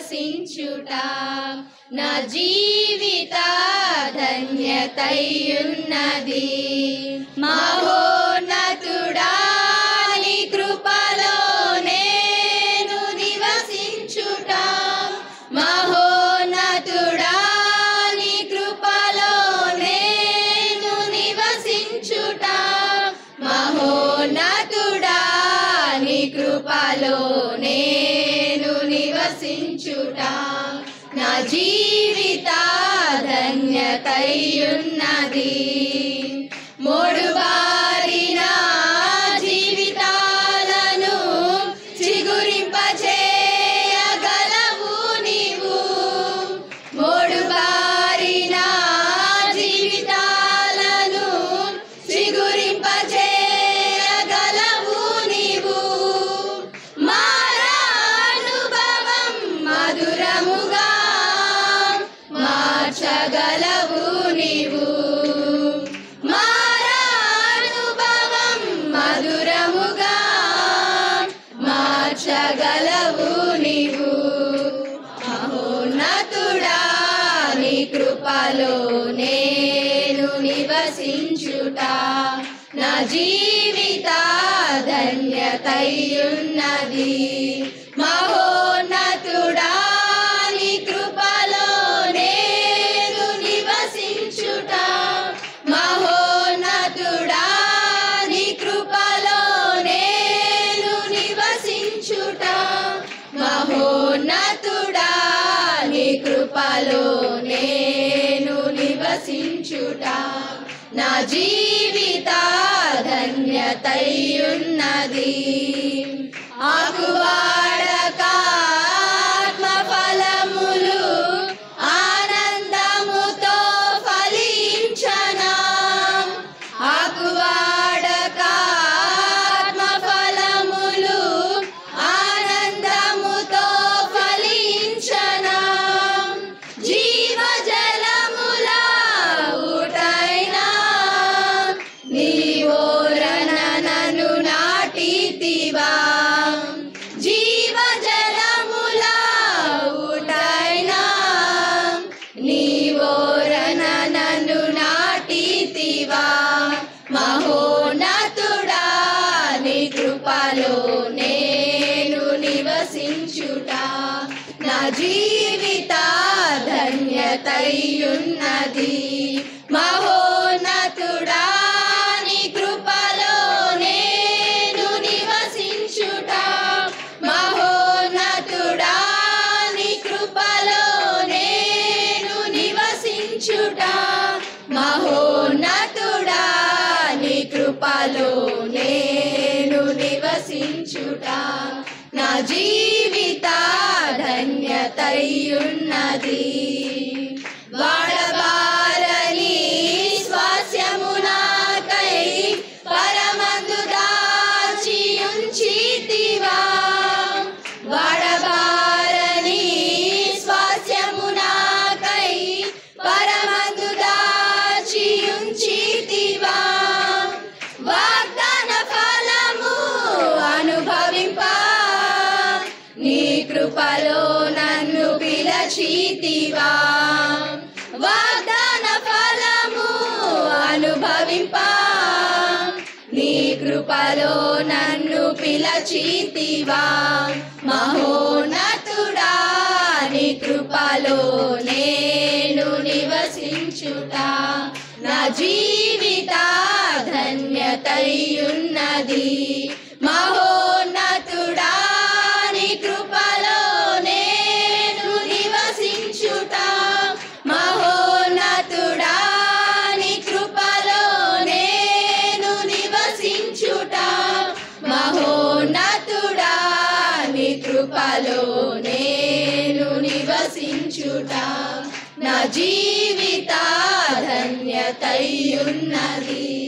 నివసించుట నా జీవిత ధన్యతయున్నది మహోన్నతుడా నీ కృపలో నేను నివసించుట మహోన్నతుడా నీ కృపలో నేను నివసించుట మహోన్నతుడా నీ కృపలో నేను నివసించుట నా జీవిత ధన్యతయున్నది మూడు బారిన జీవితాలను చిగురింపచేయగలవు నీవు మూడు బారిన జీవితాలను చిగురింపచేయగలవు నీవు మారానుభవం మధురముగా మార్చగలవు నీవు మారానుభవం మధురముగా మార్చగలవు నీవు మహోన్నతుడా నీ కృపలో నేను నివసించుట నా జీవిత ధన్యతయున్నది మహోన్నతుడా నీ కృపలో నేను నివసించుట మహోన్నతుడా నీ కృపలో నేను నివసించుట మహోన్నతుడా నీ కృపలో నేను నివసించుట నా జీవిత ధన్యతయున్నది ఆకువాడక ఆత్మఫలములు ఆనందముతో ఫలించనా ఆకువాడక ఆత్మఫలములు ఆనందముతో ఫలించనా జీవజలముల ఊటైనా నీ ఓరన నన్ను నాటితివా జీవజలముల ఊటైనా నీ ఓరన నన్ను నాటితివా మహోన్నతుడా నీ కృపలో నేను నివసించుట నా జీవిత ధన్యతయున్నది మహోన్నతుడా నీ కృపలో నేను నివసించుట మహోన్నతుడా నీ కృపలో నేను నివసించుట మహోన్నతుడా నీ కృపలో నేను నివసించుట నా జీవిత ధన్యతయున్నది వాడబారని స్వాస్యము నాకై పరమందు దాచి ఉంచితివా వాడబారని స్వాస్యము నాకై పరమందు దాచి ఉంచితివా వాగ్దాన ఫలము అనుభవింప నీ కృపలో నన్ను పిలచితివా వాగ్దాన ఫలము అనుభవింప నీ కృపలో నన్ను పిలచితివా మహోన్నతుడా నీ కృపలో నేను నివసించుట నా జీవిత ధన్యతయున్నది మహోన్నతుడా నీ కృపలో నేను నివసించుట మహోన్నతుడా నీ కృపలో నేను నివసించుట మహోన్నతుడా నీ కృపలో నేను నివసించుట నా జీవిత ధన్యతయున్నది